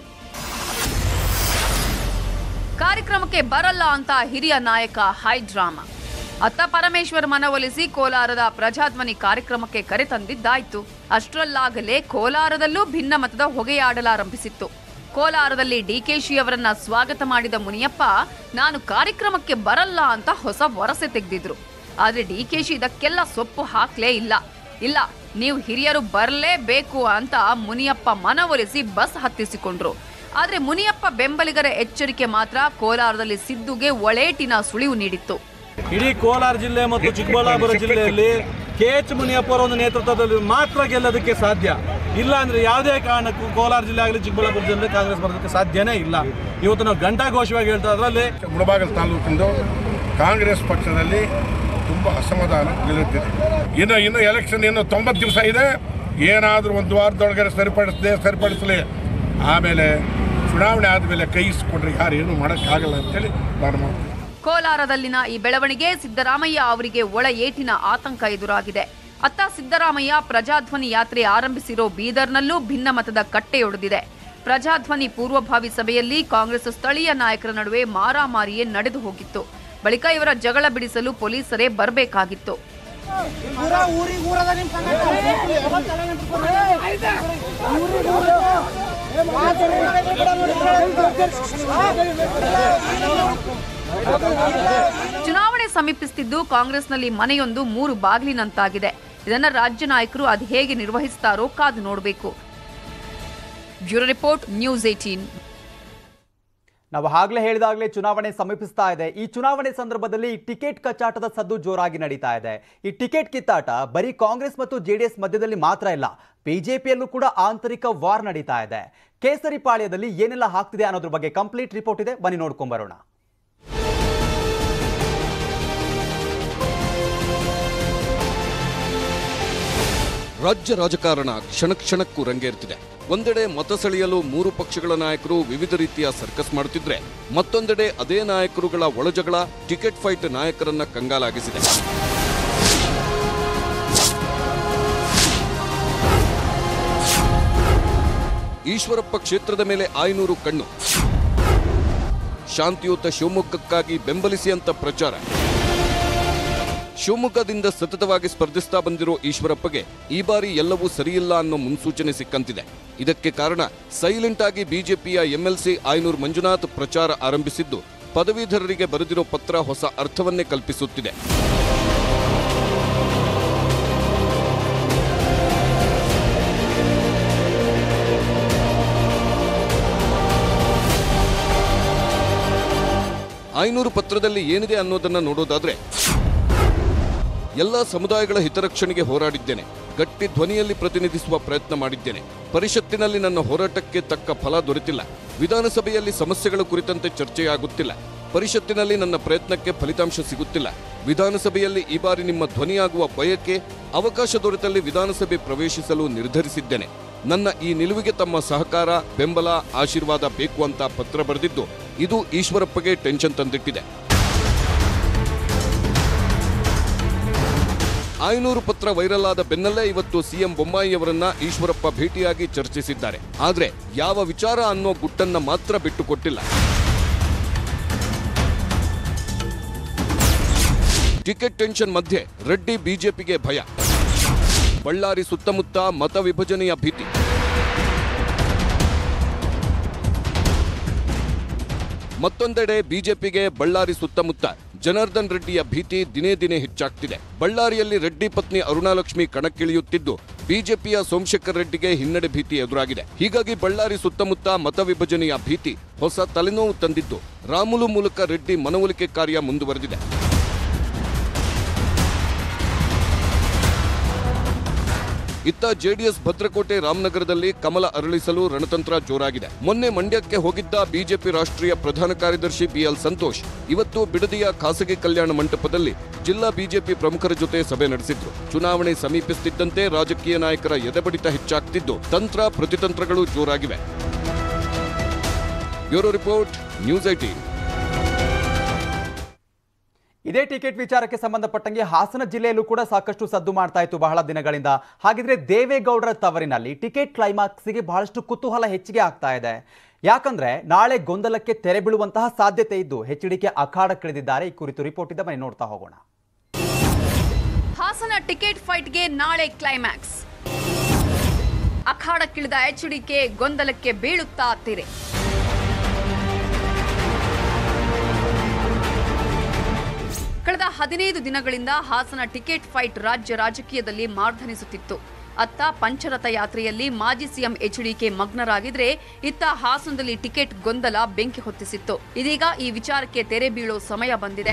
ಕಾರ್ಯಕ್ರಮಕ್ಕೆ ಬರಲ್ಲ ಅಂತ ಹಿರಿಯ ನಾಯಕ ಹೈ ಡ್ರಾಮಾ ಅತ್ತ ಪರಮೇಶ್ವರ್ ಮನವೊಲಿಸಿ ಕೋಲಾರದ ಪ್ರಜಾಧ್ವನಿ ಕಾರ್ಯಕ್ರಮಕ್ಕೆ ಕರೆತಂದಿದ್ದಾಯ್ತು ಅಷ್ಟರಲ್ಲಾಗಲೇ ಕೋಲಾರದಲ್ಲೂ ಭಿನ್ನಮತದ ಹೊಗೆಯಾಡಲಾರಂಭಿಸಿತ್ತು ಕೋಲಾರದಲ್ಲಿ ಡಿಕೆಶಿ ಅವರನ್ನ ಸ್ವಾಗತ ಮಾಡಿದ ಮುನಿಯಪ್ಪ ನಾನು ಕಾರ್ಯಕ್ರಮಕ್ಕೆ ಬರಲ್ಲ ಅಂತ ಹೊಸ ವರಸೆ ತೆಗೆದಿದ್ರು ಆದ್ರೆ ಡಿಕೆಶಿ ಇದಕ್ಕೆಲ್ಲ ಸೊಪ್ಪು ಹಾಕ್ಲೇ ಇಲ್ಲ ಇಲ್ಲ ನೀವು ಹಿರಿಯರು ಬರಲೇಬೇಕು ಅಂತ ಮುನಿಯಪ್ಪ ಮನವೊಲಿಸಿ ಬಸ್ ಹತ್ತಿಸಿಕೊಂಡ್ರು ಆದ್ರೆ ಮುನಿಯಪ್ಪ ಬೆಂಬಲಿಗರ ಎಚ್ಚರಿಕೆ ಮಾತ್ರ ಕೋಲಾರದಲ್ಲಿ ಸಿದ್ದುಗೆ ಒಳೇಟಿನ ಸುಳಿವು ನೀಡಿತ್ತು ಇಡೀ ಕೋಲಾರ ಜಿಲ್ಲೆ ಮತ್ತು ಚಿಕ್ಕಬಳ್ಳಾಪುರ ಜಿಲ್ಲೆಯಲ್ಲಿ ಕೆ ಎಚ್ ಮುನಿಯಪ್ಪ ಅವರ ಒಂದು ನೇತೃತ್ವದಲ್ಲಿ ಮಾತ್ರ ಗೆಲ್ಲೋದಕ್ಕೆ ಸಾಧ್ಯ ಇಲ್ಲ ಅಂದ್ರೆ ಯಾವುದೇ ಕಾರಣಕ್ಕೂ ಕೋಲಾರ ಜಿಲ್ಲೆ ಆಗಲಿ ಚಿಕ್ಕಬಳ್ಳಾಪುರ ಜಿಲ್ಲೆ ಕಾಂಗ್ರೆಸ್ ಬರೋದಕ್ಕೆ ಸಾಧ್ಯನೇ ಇಲ್ಲ ಇವತ್ತು ನಾವು ಘಂಟಾಘೋಷವಾಗಿ ಹೇಳ್ತಾ ಅದರಲ್ಲಿ ಮುಳಬಾಗಲ್ ತಾಲೂಕಿಂದು ಕಾಂಗ್ರೆಸ್ ಪಕ್ಷದಲ್ಲಿ ತುಂಬ ಅಸಮಾಧಾನ ನಿಲ್ಲುತ್ತಿದೆ ಇನ್ನು ಇನ್ನು ಎಲೆಕ್ಷನ್ ಇನ್ನು ತೊಂಬತ್ತು ದಿವಸ ಇದೆ ಏನಾದರೂ ಒಂದು ವಾರದೊಳಗಡೆ ಸರಿಪಡಿಸದೆ ಸರಿಪಡಿಸಲಿ ಆಮೇಲೆ ಚುನಾವಣೆ ಆದಮೇಲೆ ಕೈ ಇಸ್ಕೊಂಡ್ರೆ ಯಾರು ಏನು ಮಾಡೋಕ್ಕಾಗಲ್ಲ ಅಂತೇಳಿ ನಾನು ಮಾಡ್ತೀನಿ ಕೋಲಾರದಲ್ಲಿನ ಈ ಬೆಳವಣಿಗೆ ಸಿದ್ದರಾಮಯ್ಯ ಅವರಿಗೆ ಒಳ ಏಟಿನ ಆತಂಕ ಎದುರಾಗಿದೆ ಅತ್ತ ಸಿದ್ದರಾಮಯ್ಯ ಪ್ರಜಾಧ್ವನಿ ಯಾತ್ರೆ ಆರಂಭಿಸಿರೋ ಬೀದರ್ನಲ್ಲೂ ಭಿನ್ನಮತದ ಕಟ್ಟೆಯೊಡೆದಿದೆ ಪ್ರಜಾಧ್ವನಿ ಪೂರ್ವಭಾವಿ ಸಭೆಯಲ್ಲಿ ಕಾಂಗ್ರೆಸ್ ಸ್ಥಳೀಯ ನಾಯಕರ ನಡುವೆ ಮಾರಾಮಾರಿಯೇ ನಡೆದು ಹೋಗಿತ್ತು ಬಳಿಕ ಇವರ ಜಗಳ ಬಿಡಿಸಲು ಪೊಲೀಸರೇ ಬರಬೇಕಾಗಿತ್ತು ಚುನಾವಣೆ ಸಮೀಪಿಸುತ್ತಿದ್ದು ಕಾಂಗ್ರೆಸ್ನಲ್ಲಿ ಮನೆಯೊಂದು ಮೂರು ಬಾಗಿಲಿನಂತಾಗಿದೆ ಇದನ್ನ ರಾಜ್ಯ ನಾಯಕರು ಅದು ಹೇಗೆ ನಿರ್ವಹಿಸುತ್ತಾರೋ ಕಾದು ನೋಡಬೇಕು ಬ್ಯೂರೋ ರಿಪೋರ್ಟ್ ನ್ಯೂಸ್ ಏಟೀನ್ ನಾವು ಆಗ್ಲೇ ಹೇಳಿದಾಗಲೇ ಚುನಾವಣೆ ಸಮೀಪಿಸ್ತಾ ಇದೆ ಈ ಚುನಾವಣೆ ಸಂದರ್ಭದಲ್ಲಿ ಟಿಕೆಟ್ ಕಚ್ಚಾಟದ ಸದ್ದು ಜೋರಾಗಿ ನಡೀತಾ ಇದೆ ಈ ಟಿಕೆಟ್ ಕಿತ್ತಾಟ ಬರೀ ಕಾಂಗ್ರೆಸ್ ಮತ್ತು ಜೆಡಿಎಸ್ ಮಧ್ಯದಲ್ಲಿ ಮಾತ್ರ ಇಲ್ಲ ಬಿಜೆಪಿಯಲ್ಲೂ ಕೂಡ ಆಂತರಿಕ ವಾರ್ ನಡೀತಾ ಇದೆ ಕೇಸರಿ ಪಾಳ್ಯದಲ್ಲಿ ಏನೆಲ್ಲ ಆಗ್ತಿದೆ ಅನ್ನೋದ್ರ ಬಗ್ಗೆ ಕಂಪ್ಲೀಟ್ ರಿಪೋರ್ಟ್ ಇದೆ ಬನ್ನಿ ನೋಡ್ಕೊಂಬರೋಣ ರಾಜ್ಯ ರಾಜಕಾರಣ ಕ್ಷಣ ಕ್ಷಣಕ್ಕೂ ರಂಗೇರ್ತಿದೆ ಒಂದೆಡೆ ಮತ ಸೆಳೆಯಲು ಮೂರು ಪಕ್ಷಗಳ ನಾಯಕರು ವಿವಿಧ ರೀತಿಯ ಸರ್ಕಸ್ ಮಾಡುತ್ತಿದ್ರೆ ಮತ್ತೊಂದೆಡೆ ಅದೇ ನಾಯಕರುಗಳ ಒಳಜಗಳ ಟಿಕೆಟ್ ಫೈಟ್ ನಾಯಕರನ್ನ ಕಂಗಾಲಾಗಿಸಿದೆ ಈಶ್ವರಪ್ಪ ಕ್ಷೇತ್ರದ ಮೇಲೆ ಆಯ್ನೂರು ಕಣ್ಣು ಶಾಂತಿಯುತ ಶಿವಮೊಗ್ಗಕ್ಕಾಗಿ ಬೆಂಬಲಿಸಿ ಅಂತ ಪ್ರಚಾರ ಶಿವಮೊಗ್ಗದಿಂದ ಸತತವಾಗಿ ಸ್ಪರ್ಧಿಸ್ತಾ ಬಂದಿರೋ ಈಶ್ವರಪ್ಪಗೆ ಈ ಬಾರಿ ಎಲ್ಲವೂ ಸರಿಯಿಲ್ಲ ಅನ್ನೋ ಮುನ್ಸೂಚನೆ ಸಿಕ್ಕಂತಿದೆ ಇದಕ್ಕೆ ಕಾರಣ ಸೈಲೆಂಟ್ ಆಗಿ ಬಿಜೆಪಿಯ ಎಂಎಲ್ಸಿ ಆಯನೂರ್ ಮಂಜುನಾಥ್ ಪ್ರಚಾರ ಆರಂಭಿಸಿದ್ದು ಪದವೀಧರರಿಗೆ ಬರೆದಿರೋ ಪತ್ರ ಹೊಸ ಅರ್ಥವನ್ನೇ ಕಲ್ಪಿಸುತ್ತಿದೆ ಐನೂರು ಪತ್ರದಲ್ಲಿ ಏನಿದೆ ಅನ್ನೋದನ್ನ ನೋಡೋದಾದ್ರೆ ಎಲ್ಲ ಸಮುದಾಯಗಳ ಹಿತರಕ್ಷಣೆಗೆ ಹೋರಾಡಿದ್ದೇನೆ ಗಟ್ಟಿ ಧ್ವನಿಯಲ್ಲಿ ಪ್ರತಿನಿಧಿಸುವ ಪ್ರಯತ್ನ ಮಾಡಿದ್ದೇನೆ ಪರಿಷತ್ತಿನಲ್ಲಿ ನನ್ನ ಹೋರಾಟಕ್ಕೆ ತಕ್ಕ ಫಲ ದೊರೆತಿಲ್ಲ ವಿಧಾನಸಭೆಯಲ್ಲಿ ಸಮಸ್ಯೆಗಳ ಕುರಿತಂತೆ ಚರ್ಚೆಯಾಗುತ್ತಿಲ್ಲ ಪರಿಷತ್ತಿನಲ್ಲಿ ನನ್ನ ಪ್ರಯತ್ನಕ್ಕೆ ಫಲಿತಾಂಶ ಸಿಗುತ್ತಿಲ್ಲ ವಿಧಾನಸಭೆಯಲ್ಲಿ ಈ ಬಾರಿ ನಿಮ್ಮ ಧ್ವನಿಯಾಗುವ ಬಯಕೆ ಅವಕಾಶ ದೊರೆತಲ್ಲಿ ವಿಧಾನಸಭೆ ಪ್ರವೇಶಿಸಲು ನಿರ್ಧರಿಸಿದ್ದೇನೆ ನನ್ನ ಈ ನಿಲುವಿಗೆ ತಮ್ಮ ಸಹಕಾರ ಬೆಂಬಲ ಆಶೀರ್ವಾದ ಬೇಕು ಅಂತ ಪತ್ರ ಬರೆದಿದ್ದು ಇದು ಈಶ್ವರಪ್ಪಗೆ ಟೆನ್ಷನ್ ತಂದಿಟ್ಟಿದೆ ಆಯನೂರು ಪತ್ರ ವೈರಲ್ ಆದ ಬೆನ್ನಲ್ಲೇ ಇವತ್ತು ಸಿಎಂ ಬೊಮ್ಮಾಯಿಯವರನ್ನ ಈಶ್ವರಪ್ಪ ಭೇಟಿಯಾಗಿ ಚರ್ಚಿಸಿದ್ದಾರೆ ಆದ್ರೆ ಯಾವ ವಿಚಾರ ಅನ್ನೋ ಗುಟ್ಟನ್ನ ಮಾತ್ರ ಬಿಟ್ಟುಕೊಟ್ಟಿಲ್ಲ ಟಿಕೆಟ್ ಟೆನ್ಷನ್ ಮಧ್ಯೆ ರೆಡ್ಡಿ ಬಿಜೆಪಿಗೆ ಭಯ ಬಳ್ಳಾರಿ ಸುತ್ತಮುತ್ತ ಮತ ವಿಭಜನೆಯ ಭೀತಿ ಮತ್ತೊಂದೆಡೆ ಬಿಜೆಪಿಗೆ ಬಳ್ಳಾರಿ ಸುತ್ತಮುತ್ತ ಜನಾರ್ದನ್ ರೆಡ್ಡಿಯ ಭೀತಿ ದಿನೇ ದಿನೇ ಹೆಚ್ಚಾಗ್ತಿದೆ ಬಳ್ಳಾರಿಯಲ್ಲಿ ರೆಡ್ಡಿ ಪತ್ನಿ ಅರುಣಾಲಕ್ಷ್ಮಿ ಕಣಕ್ಕಿಳಿಯುತ್ತಿದ್ದು ಬಿಜೆಪಿಯ ಸೋಮಶೇಖರ್ ರೆಡ್ಡಿಗೆ ಹಿನ್ನಡೆ ಭೀತಿ ಎದುರಾಗಿದೆ ಹೀಗಾಗಿ ಬಳ್ಳಾರಿ ಸುತ್ತಮುತ್ತ ಮತ ವಿಭಜನೆಯ ಭೀತಿ ಹೊಸ ತಲೆನೋವು ತಂದಿದ್ದು ರಾಮುಲು ಮೂಲಕ ರೆಡ್ಡಿ ಮನವೊಲಿಕೆ ಕಾರ್ಯ ಮುಂದುವರೆದಿದೆ ಇತ್ತ ಜೆಡಿಎಸ್ ಭದ್ರಕೋಟೆ ರಾಮನಗರದಲ್ಲಿ ಕಮಲ ಅರಳಿಸಲು ರಣತಂತ್ರ ಜೋರಾಗಿದೆ ಮೊನ್ನೆ ಮಂಡ್ಯಕ್ಕೆ ಹೋಗಿದ್ದ ಬಿಜೆಪಿ ರಾಷ್ಟ್ರೀಯ ಪ್ರಧಾನ ಕಾರ್ಯದರ್ಶಿ ಬಿಎಲ್ ಸಂತೋಷ್ ಇವತ್ತು ಬಿಡದಿಯ ಖಾಸಗಿ ಕಲ್ಯಾಣ ಮಂಟಪದಲ್ಲಿ ಜಿಲ್ಲಾ ಬಿಜೆಪಿ ಪ್ರಮುಖರ ಜೊತೆ ಸಭೆ ನಡೆಸಿದ್ರು ಚುನಾವಣೆ ಸಮೀಪಿಸುತ್ತಿದ್ದಂತೆ ರಾಜಕೀಯ ನಾಯಕರ ಎದೆಬಡಿತ ಹೆಚ್ಚಾಗ್ತಿದ್ದು ತಂತ್ರ ಪ್ರತಿತಂತ್ರಗಳು ಜೋರಾಗಿವೆ ಬ್ಯೂರೋ ರಿಪೋರ್ಟ್ ನ್ಯೂಸ್ ಐಟೀನ್ ಇದೇ ಟಿಕೆಟ್ ವಿಚಾರಕ್ಕೆ ಸಂಬಂಧಪಟ್ಟಂಗೆ ಹಾಸನ ಜಿಲ್ಲೆಯಲ್ಲೂ ಕೂಡ ಸಾಕಷ್ಟು ಸದ್ದು ಮಾಡ್ತಾ ಇತ್ತು ಬಹಳ ದಿನಗಳಿಂದ ಹಾಗಿದ್ರೆ ದೇವೇಗೌಡರ ತವರಿನಲ್ಲಿ ಟಿಕೆಟ್ ಕ್ಲೈಮಾಕ್ಸ್ಗೆ ಬಹಳಷ್ಟು ಕುತೂಹಲ ಹೆಚ್ಚಿಗೆ ಆಗ್ತಾ ಇದೆ ಯಾಕಂದ್ರೆ ನಾಳೆ ಗೊಂದಲಕ್ಕೆ ತೆರೆ ಬೀಳುವಂತಹ ಸಾಧ್ಯತೆ ಇದ್ದು ಎಚ್ಡಿಕೆ ಅಖಾಡಕ್ಕಿಳಿದಿದ್ದಾರೆ ಈ ಕುರಿತು ರಿಪೋರ್ಟ್ ಇದೆ ಬನ್ನಿ ನೋಡ್ತಾ ಹೋಗೋಣ ಹಾಸನ ಟಿಕೆಟ್ ಫೈಟ್ಗೆ ನಾಳೆ ಕ್ಲೈಮ್ಯಾಕ್ಸ್ ಅಖಾಡಕ್ಕಿಳಿದ ಎಚ್ಡಿಕೆ ಗೊಂದಲಕ್ಕೆ ಬೀಳುತ್ತಾ ತೆರೆ ಕಳೆದ ಹದಿನೈದು ದಿನಗಳಿಂದ ಹಾಸನ ಟಿಕೆಟ್ ಫೈಟ್ ರಾಜ್ಯ ರಾಜಕೀಯದಲ್ಲಿ ಮಾರ್ಧನಿಸುತ್ತಿತ್ತು ಅತ್ತ ಪಂಚರಥ ಯಾತ್ರೆಯಲ್ಲಿ ಮಾಜಿ ಸಿಎಂ ಎಚ್ಡಿಕೆ ಮಗ್ನರಾಗಿದ್ರೆ ಇತ್ತ ಹಾಸನದಲ್ಲಿ ಟಿಕೆಟ್ ಗೊಂದಲ ಬೆಂಕಿ ಹೊತ್ತಿಸಿತ್ತು ಇದೀಗ ಈ ವಿಚಾರಕ್ಕೆ ತೆರೆ ಬೀಳೋ ಸಮಯ ಬಂದಿದೆ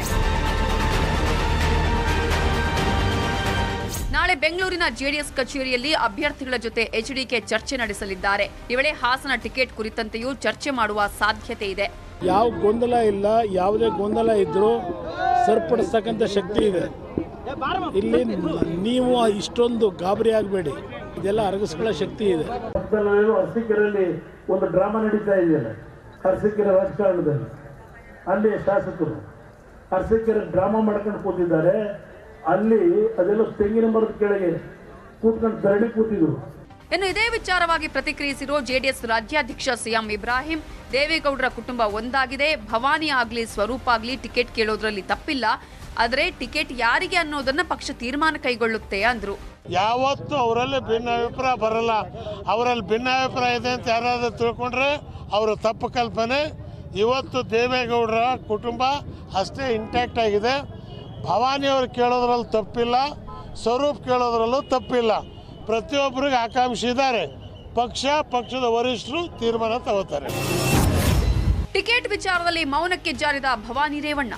ನಾಳೆ ಬೆಂಗಳೂರಿನ ಜೆಡಿಎಸ್ ಕಚೇರಿಯಲ್ಲಿ ಅಭ್ಯರ್ಥಿಗಳ ಜೊತೆ ಎಚ್ಡಿಕೆ ಚರ್ಚೆ ನಡೆಸಲಿದ್ದಾರೆ ಈ ವೇಳೆ ಹಾಸನ ಟಿಕೆಟ್ ಕುರಿತಂತೆಯೂ ಚರ್ಚೆ ಮಾಡುವ ಸಾಧ್ಯತೆ ಇದೆ ಯಾವ ಗೊಂದಲ ಇಲ್ಲ ಯಾವುದೇ ಗೊಂದಲ ಇದ್ರೂ ಸರಿಪಡಿಸ್ತಕ್ಕಂಥ ಶಕ್ತಿ ಇದೆ ಇಲ್ಲಿ ನೀವು ಇಷ್ಟೊಂದು ಗಾಬರಿ ಆಗಬೇಡಿ ಇದೆಲ್ಲ ಅರಗಿಸ್ಕೊಳ್ಳೋ ಶಕ್ತಿ ಇದೆ ಅರಸೀಕೆರೆಯಲ್ಲಿ ಒಂದು ಡ್ರಾಮಾ ನಡೀತಾ ಇದೆಯಲ್ಲ ಅರಸೀಕೆರೆ ರಾಜಕಾರಣದಲ್ಲಿ ಅಲ್ಲಿ ಶಾಸಕರು ಅರಸೀಕೆರೆ ಡ್ರಾಮಾ ಮಾಡ್ಕೊಂಡು ಕೂತಿದ್ದಾರೆ ಅಲ್ಲಿ ಅದೆಲ್ಲ ತೆಂಗಿನ ಮರದ ಕೆಳಗೆ ಕೂತ್ಕೊಂಡು ಧರಣಿ ಕೂತಿದ್ರು ಇನ್ನು ಇದೇ ವಿಚಾರವಾಗಿ ಪ್ರತಿಕ್ರಿಯಿಸಿರೋ ಜೆಡಿಎಸ್ ರಾಜ್ಯಾಧ್ಯಕ್ಷ ಸಿಎಂ ಇಬ್ರಾಹಿಂ ದೇವೇಗೌಡರ ಕುಟುಂಬ ಒಂದಾಗಿದೆ ಭವಾನಿ ಆಗ್ಲಿ ಸ್ವರೂಪ್ ಆಗ್ಲಿ ಟಿಕೆಟ್ ಕೇಳೋದ್ರಲ್ಲಿ ತಪ್ಪಿಲ್ಲ ಆದರೆ ಟಿಕೆಟ್ ಯಾರಿಗೆ ಅನ್ನೋದನ್ನ ಪಕ್ಷ ತೀರ್ಮಾನ ಕೈಗೊಳ್ಳುತ್ತೆ ಅಂದ್ರು ಯಾವತ್ತು ಅವರಲ್ಲಿ ಭಿನ್ನಾಭಿಪ್ರಾಯ ಬರಲ್ಲ ಅವರಲ್ಲಿ ಭಿನ್ನಾಭಿಪ್ರಾಯ ಇದೆ ಅಂತ ಯಾರಾದ್ರೂ ತಿಳ್ಕೊಂಡ್ರೆ ಅವರ ತಪ್ಪು ಕಲ್ಪನೆ ಇವತ್ತು ದೇವೇಗೌಡರ ಕುಟುಂಬ ಅಷ್ಟೇ ಇಂಟ್ಯಾಕ್ಟ್ ಆಗಿದೆ ಭವಾನಿ ಅವರು ಕೇಳೋದ್ರಲ್ಲಿ ತಪ್ಪಿಲ್ಲ ಸ್ವರೂಪ್ ಕೇಳೋದ್ರಲ್ಲೂ ತಪ್ಪಿಲ್ಲ ಪ್ರತಿಯೊಬ್ಬರಿಗೆ ಆಕಾಂಕ್ಷಿ ಇದ್ದಾರೆ ಪಕ್ಷ ಪಕ್ಷದ ವರಿಷ್ಠರು ತೀರ್ಮಾನ ತಗೋತಾರೆ ಟಿಕೆಟ್ ವಿಚಾರದಲ್ಲಿ ಮೌನಕ್ಕೆ ಜಾರಿದ ಭವಾನಿ ರೇವಣ್ಣ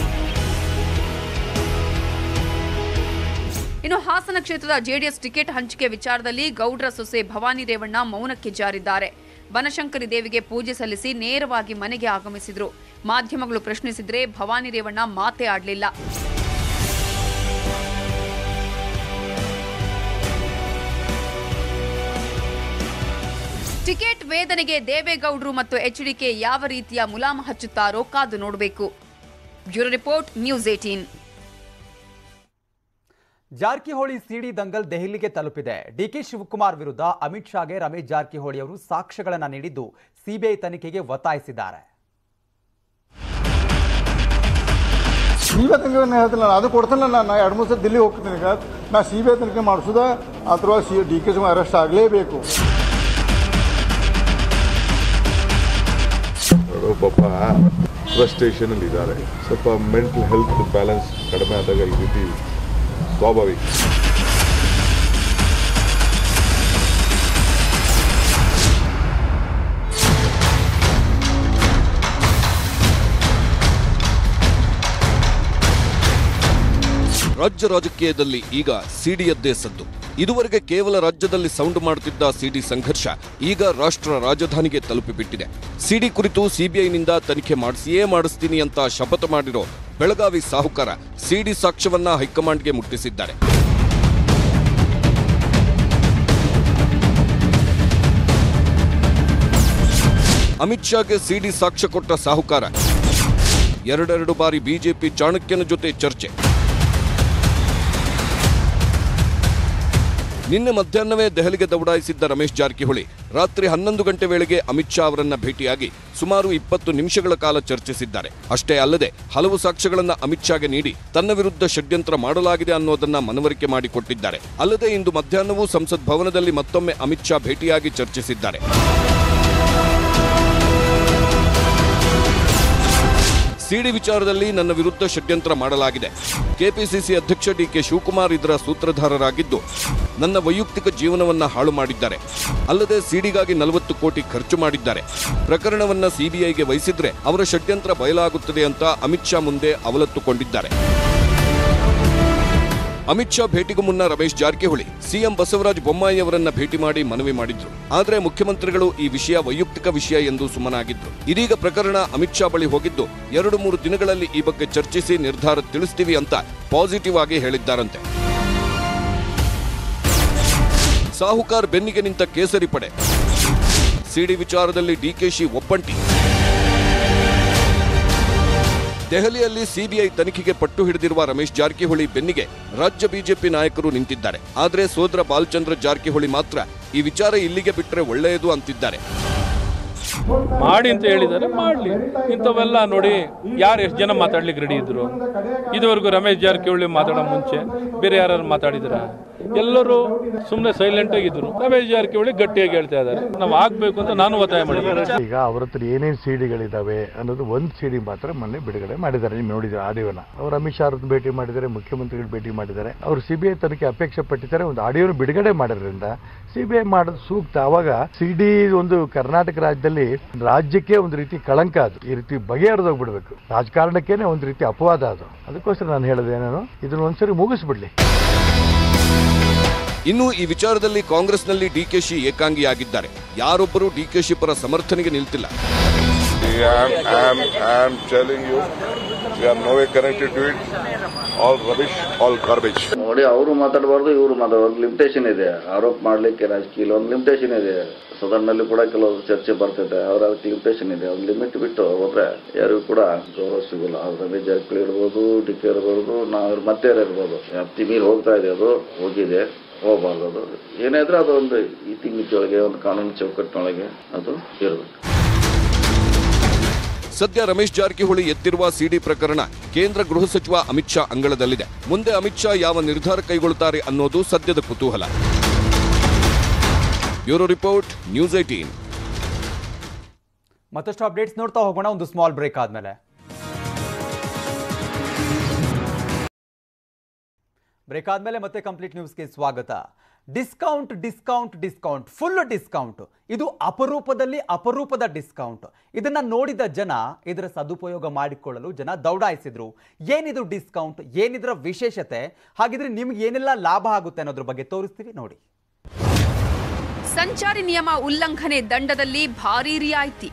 ಇನ್ನು ಹಾಸನ ಕ್ಷೇತ್ರದ ಜೆಡಿಎಸ್ ಟಿಕೆಟ್ ಹಂಚಿಕೆ ವಿಚಾರದಲ್ಲಿ ಗೌಡ್ರ ಸೊಸೆ ಭವಾನಿ ರೇವಣ್ಣ ಮೌನಕ್ಕೆ ಜಾರಿದ್ದಾರೆ ಬನಶಂಕರಿ ದೇವಿಗೆ ಪೂಜೆ ಸಲ್ಲಿಸಿ ನೇರವಾಗಿ ಮನೆಗೆ ಆಗಮಿಸಿದ್ರು ಮಾಧ್ಯಮಗಳು ಪ್ರಶ್ನಿಸಿದ್ರೆ ಭವಾನಿ ರೇವಣ್ಣ ಮಾತೇ ಆಡಲಿಲ್ಲ ಟಿಕೆಟ್ ವೇದನೆಗೆ ದೇವೇಗೌಡರು ಮತ್ತು ಎಚ್ಡಿಕೆ ಯಾವ ರೀತಿಯ ಮುಲಾಮ ಹಚ್ಚುತ್ತಾರೋ ಕಾದು ನೋಡಬೇಕು bureau report news eighteen Jarkiholi CD ದಂಗಲ್ ದೆಹಲಿಗೆ ತಲುಪಿದೆ ಡಿಕೆ ಶಿವಕುಮಾರ್ ವಿರುದ್ಧ ಅಮಿತ್ ಶಾಗೆ ರಮೇಶ್ ಜಾರಕಿಹೊಳಿ ಅವರು ಸಾಕ್ಷ್ಯಗಳನ್ನು ನೀಡಿದ್ದು ಸಿಬಿಐ ತನಿಖೆಗೆ ಒತ್ತಾಯಿಸಿದ್ದಾರೆ ನೀವೇ ತನಿಖೆ ಹೇಳ್ತಿಲ್ಲ ನಾನು ಅದು ಕೊಡ್ತಿಲ್ಲ ನಾನು ಎರಡು ಮೂರು ಸಲ ದಿಲ್ಲಿ ಹೋಗ್ತೀನಿ ಈಗ ನಾ ಸಿ ಬಿ ಐ ತನಿಖೆ ಮಾಡಿಸೋದ ಅಥವಾ C D K Shivakumar arrest ಆಗಲೇಬೇಕು ಅವರು ಪಾಪ ಫ್ರಸ್ಟ್ರೇಷನಲ್ಲಿ ಇದ್ದಾರೆ ಸ್ವಲ್ಪ ಮೆಂಟಲ್ ಹೆಲ್ತ್ ಬ್ಯಾಲೆನ್ಸ್ ಕಡಿಮೆ ಆದಾಗ ಈ ರೀತಿ ಸ್ವಾಭಾವಿಕ ರಾಜ್ಯ ರಾಜಕೀಯದಲ್ಲಿ ಈಗ ಸಿಡಿಯದ್ದೇ ಸದ್ದು ಇದುವರೆಗೆ ಕೇವಲ ರಾಜ್ಯದಲ್ಲಿ ಸೌಂಡ್ ಮಾಡುತ್ತಿದ್ದ ಸಿಡಿ ಸಂಘರ್ಷ ಈಗ ರಾಷ್ಟ್ರ ರಾಜಧಾನಿಗೆ ತಲುಪಿಬಿಟ್ಟಿದೆ ಸಿಡಿ ಕುರಿತು ಸಿಬಿಐನಿಂದ ತನಿಖೆ ಮಾಡಿಸಿಯೇ ಮಾಡಿಸ್ತೀನಿ ಅಂತ ಶಪಥ ಮಾಡಿರೋ ಬೆಳಗಾವಿ ಸಾಹುಕಾರ ಸಿಡಿ ಸಾಕ್ಷ್ಯವನ್ನ ಹೈಕಮಾಂಡ್ಗೆ ಮುಟ್ಟಿಸಿದ್ದಾರೆ ಅಮಿತ್ ಶಾಗೆ ಸಿಡಿ ಸಾಕ್ಷ್ಯ ಕೊಟ್ಟ ಸಾಹುಕಾರ ಎರಡೆರಡು ಬಾರಿ ಬಿಜೆಪಿ ಚಾಣಕ್ಯನ ಜೊತೆ ಚರ್ಚೆ ನಿನ್ನೆ ಮಧ್ಯಾಹ್ನವೇ ದೆಹಲಿಗೆ ದೌಡಾಯಿಸಿದ್ದ ರಮೇಶ್ ಜಾರಕಿಹೊಳಿ ರಾತ್ರಿ ಹನ್ನೊಂದು ಗಂಟೆ ವೇಳೆಗೆ ಅಮಿತ್ ಶಾ ಅವರನ್ನ ಭೇಟಿಯಾಗಿ ಸುಮಾರು ಇಪ್ಪತ್ತು ನಿಮಿಷಗಳ ಕಾಲ ಚರ್ಚಿಸಿದ್ದಾರೆ ಅಷ್ಟೇ ಅಲ್ಲದೆ ಹಲವು ಸಾಕ್ಷ್ಯಗಳನ್ನ ಅಮಿತ್ ಶಾಗೆ ನೀಡಿ ತನ್ನ ವಿರುದ್ಧ ಷಡ್ಯಂತ್ರ ಮಾಡಲಾಗಿದೆ ಅನ್ನೋದನ್ನ ಮನವರಿಕೆ ಮಾಡಿಕೊಟ್ಟಿದ್ದಾರೆ ಅಲ್ಲದೆ ಇಂದು ಮಧ್ಯಾಹ್ನವೂ ಸಂಸತ್ ಭವನದಲ್ಲಿ ಮತ್ತೊಮ್ಮೆ ಅಮಿತ್ ಶಾ ಭೇಟಿಯಾಗಿ ಚರ್ಚಿಸಿದ್ದಾರೆ ಸಿಡಿ ವಿಚಾರದಲ್ಲಿ ನನ್ನ ವಿರುದ್ಧ ಷಡ್ಯಂತ್ರ ಮಾಡಲಾಗಿದೆ ಕೆಪಿಸಿಸಿ ಅಧ್ಯಕ್ಷ ಡಿಕೆ ಶಿವಕುಮಾರ್ ಇದರ ಸೂತ್ರಧಾರರಾಗಿದ್ದು ನನ್ನ ವೈಯಕ್ತಿಕ ಜೀವನವನ್ನ ಹಾಳು ಮಾಡಿದ್ದಾರೆ ಅಲ್ಲದೆ ಸಿಡಿಗಾಗಿ ನಲವತ್ತು ಕೋಟಿ ಖರ್ಚು ಮಾಡಿದ್ದಾರೆ ಪ್ರಕರಣವನ್ನ ಸಿಬಿಐಗೆ ವಹಿಸಿದ್ರೆ ಅವರ ಷಡ್ಯಂತ್ರ ಬಯಲಾಗುತ್ತದೆ ಅಂತ ಅಮಿತ್ ಶಾ ಮುಂದೆ ಅವಲತ್ತುಕೊಂಡಿದ್ದಾರೆ ಅಮಿತ್ ಶಾ ಭೇಟಿಗೂ ಮುನ್ನ ರಮೇಶ್ ಜಾರಕಿಹೊಳಿ ಸಿಎಂ ಬಸವರಾಜ ಬೊಮ್ಮಾಯಿ ಅವರನ್ನ ಭೇಟಿ ಮಾಡಿ ಮನವಿ ಮಾಡಿದ್ರು ಆದರೆ ಮುಖ್ಯಮಂತ್ರಿಗಳು ಈ ವಿಷಯ ವೈಯಕ್ತಿಕ ವಿಷಯ ಎಂದು ಸುಮ್ಮನಾಗಿದ್ರು ಇದೀಗ ಪ್ರಕರಣ ಅಮಿತ್ ಶಾ ಬಳಿ ಹೋಗಿದ್ದು ಎರಡು ಮೂರು ದಿನಗಳಲ್ಲಿ ಈ ಬಗ್ಗೆ ಚರ್ಚಿಸಿ ನಿರ್ಧಾರ ತಿಳಿಸ್ತೀವಿ ಅಂತ ಪಾಸಿಟಿವ್ ಆಗಿ ಹೇಳಿದ್ದಾರಂತೆ ಸಾಹುಕಾರ್ ಬೆನ್ನಿಗೆ ನಿಂತ ಕೇಸರಿ ಪಡೆ ಸಿಡಿ ವಿಚಾರದಲ್ಲಿ ಡಿಕೆಶಿ ಒಪ್ಪಂಟಿ ದೆಹಲಿಯಲ್ಲಿ ಸಿಬಿಐ ತನಿಖೆಗೆ ಪಟ್ಟು ಹಿಡಿದಿರುವ ರಮೇಶ್ ಜಾರಕಿಹೊಳಿ ಬೆನ್ನಿಗೆ ರಾಜ್ಯ ಬಿಜೆಪಿ ನಾಯಕರು ನಿಂತಿದ್ದಾರೆ ಆದರೆ ಸೋದರ ಬಾಲಚಂದ್ರ ಜಾರಕಿಹೊಳಿ ಮಾತ್ರ ಈ ವಿಚಾರ ಇಲ್ಲಿಗೆ ಬಿಟ್ಟರೆ ಒಳ್ಳೆಯದು ಅಂತಿದ್ದಾರೆ ಮಾಡಿ ಅಂತ ಹೇಳಿದ್ದಾರೆ ಮಾಡಲಿ ಇಂಥವೆಲ್ಲ ನೋಡಿ ಯಾರು ಎಷ್ಟು ಜನ ಮಾತಾಡ್ಲಿಕ್ಕೆ ರೆಡಿ ಇದ್ರು ಇದುವರೆಗೂ ರಮೇಶ್ ಜಾರಕಿಹೊಳಿ ಮಾತಾಡೋ ಮುಂಚೆ ಬೇರೆ ಯಾರು ಮಾತಾಡಿದ್ರ ಎಲ್ಲರೂ ಸುಮ್ಮನೆ ಸೈಲೆಂಟ್ ಆಗಿದ್ರು ರಮೇಶ್ ಜಾರಕಿಹೊಳಿ ಗಟ್ಟಿಯಾಗಿ ಹೇಳ್ತಾ ಇದ್ದಾರೆ ನಾವು ಆಗ್ಬೇಕು ಅಂತ ನಾನು ಒತ್ತಾಯ ಮಾಡಿದ್ದೀನಿ ಈಗ ಅವ್ರ ಹತ್ರ ಏನೇನು ಸಿಡಿಗಳಿದಾವೆ ಅನ್ನೋದು ಒಂದು ಸಿಡಿ ಮಾತ್ರ ಮೊನ್ನೆ ಬಿಡುಗಡೆ ಮಾಡಿದ್ದಾರೆ ನೀವು ನೋಡಿದ್ರೆ ಆಡಿಯೋನ ಅವ್ರು ಅಮಿತ್ ಶಾ ಅವ್ರನ್ನ ಭೇಟಿ ಮಾಡಿದ್ದಾರೆ ಮುಖ್ಯಮಂತ್ರಿಗಳು ಭೇಟಿ ಮಾಡಿದ್ದಾರೆ ಅವರು ಸಿಬಿಐ ತನಿಖೆ ಅಪೇಕ್ಷೆ ಪಟ್ಟಿದ್ದಾರೆ ಒಂದು ಆಡಿಯೋನ ಬಿಡುಗಡೆ ಮಾಡೋದ್ರಿಂದ ಸಿಬಿಐ ಮಾಡೋದು ಸೂಕ್ತ ಅವಾಗ ಸಿಡಿ ಒಂದು ಕರ್ನಾಟಕ ರಾಜ್ಯದಲ್ಲಿ ರಾಜ್ಯಕ್ಕೆ ಒಂದು ರೀತಿ ಕಳಂಕ ಅದು ಈ ರೀತಿ ಬಗೆಹರಿದೋಗ್ಬಿಡ್ಬೇಕು ರಾಜಕಾರಣಕ್ಕೇನೆ ಒಂದು ರೀತಿ ಅಪವಾದ ಅದು ಅದಕ್ಕೋಸ್ಕರ ನಾನು ಹೇಳಿದೆ ನಾನು ಇದನ್ನ ಒಂದ್ಸರಿ ಮುಗಿಸ್ಬಿಡ್ಲಿ ಇನ್ನು ಈ ವಿಚಾರದಲ್ಲಿ ಕಾಂಗ್ರೆಸ್ನಲ್ಲಿ ಡಿಕೆಶಿ ಏಕಾಂಗಿಯಾಗಿದ್ದಾರೆ ಯಾರೊಬ್ಬರೂ ಡಿಕೆಶಿ ಪರ ಸಮರ್ಥನೆಗೆ ನಿಲ್ತಿಲ್ಲ I am, I am, I am telling you, we are no way connected to it all rubbish all garbage ನೋಡಿ ಅವರು ಮಾತಾಡಬಾರ್ದು ಇವರು ಮಾತಾಡಬಾರ್ದು ಲಿಮಿಟೇಷನ್ ಇದೆ ಆರೋಪ ಮಾಡ್ಲಿಕ್ಕೆ ರಾಜಕೀಯ ಒಂದು ಲಿಮಿಟೇಷನ್ ಇದೆ ಸದನ್ನಲ್ಲಿ ಕೂಡ ಕೆಲವು ಚರ್ಚೆ ಬರ್ತಿದೆ ಅವ್ರ ಅದಕ್ಕೆ ಲಿಮಿಟೇಷನ್ ಇದೆ ಒಂದು ಲಿಮಿಟ್ ಬಿಟ್ಟು ಹೋದ್ರೆ ಯಾರಿಗೂ ಕೂಡ ಗೌರವ ಸಿಗಲ್ಲ ಅವ್ರ ರಮೇಶ್ ಜಾರಕಿಹೊಳಿ ಇರ್ಬೋದು ಡಿ ಕೆ ಇರ್ಬೋದು ನಾವು ಮತ್ತೆ ಯಾರು ಇರ್ಬೋದು ವ್ಯಾಪ್ತಿ ಮೀರಿ ಹೋಗ್ತಾ ಇದೆ ಅದು ಹೋಗಿದೆ ಹೋಗಬಾರ್ದು ಅದು ಏನೇ ಇದ್ರೆ ಅದು ಒಂದು ಇತಿಮಿತಿಯೊಳಗೆ ಒಂದು ಕಾನೂನು ಚೌಕಟ್ಟಿನೊಳಗೆ ಅದು ಇರಬೇಕು ಸದ್ಯ ರಮೇಶ್ ಜಾರಕಿಹೊಳಿ ಎತ್ತಿರುವ ಸಿಡಿ ಪ್ರಕರಣ ಕೇಂದ್ರ ಗೃಹ ಸಚಿವ ಅಮಿತ್ ಶಾ ಅಂಗಳದಲ್ಲಿದೆ ಮುಂದೆ ಅಮಿತ್ ಶಾ ಯಾವ ನಿರ್ಧಾರ ಕೈಗೊಳ್ಳುತ್ತಾರೆ ಅನ್ನೋದು ಸದ್ಯದ ಕುತೂಹಲ ಬ್ಯೂರೋ ರಿಪೋರ್ಟ್ ನ್ಯೂಸ್ ಏಟೀನ್ ಮತ್ತಷ್ಟು ಅಪ್ಡೇಟ್ಸ್ ನೋಡ್ತಾ ಹೋಗೋಣ ಒಂದು ಸ್ಮಾಲ್ ಬ್ರೇಕ್ ಆದ್ಮೇಲೆ ಬ್ರೇಕ್ ಆದ್ಮೇಲೆ ಮತ್ತೆ ಕಂಪ್ಲೀಟ್ ನ್ಯೂಸ್ಗೆ ಸ್ವಾಗತ discount discount discount full discount ಇದು ಅಪರೂಪದಲ್ಲಿ ಅಪರೂಪದ ಡಿಸ್ಕೌಂಟ್ ಇದನ್ನ ನೋಡಿದ ಜನ ಇದರ ಸದುಪಯೋಗ ಮಾಡಿಕೊಳ್ಳಲು ಜನ ದೌಡಾಯಿಸಿದ್ರು ಏನಿದು ಡಿಸ್ಕೌಂಟ್ ಏನಿದರ ವಿಶೇಷತೆ ಹಾಗಿದ್ರೆ ನಿಮ್ಗೆ ಏನೆಲ್ಲ ಲಾಭ ಆಗುತ್ತೆ ಅನ್ನೋದ್ರ ಬಗ್ಗೆ ತೋರಿಸ್ತೀವಿ ನೋಡಿ ಸಂಚಾರಿ ನಿಯಮ ಉಲ್ಲಂಘನೆ ದಂಡದಲ್ಲಿ ಭಾರೀ ರಿಯಾಯಿತಿ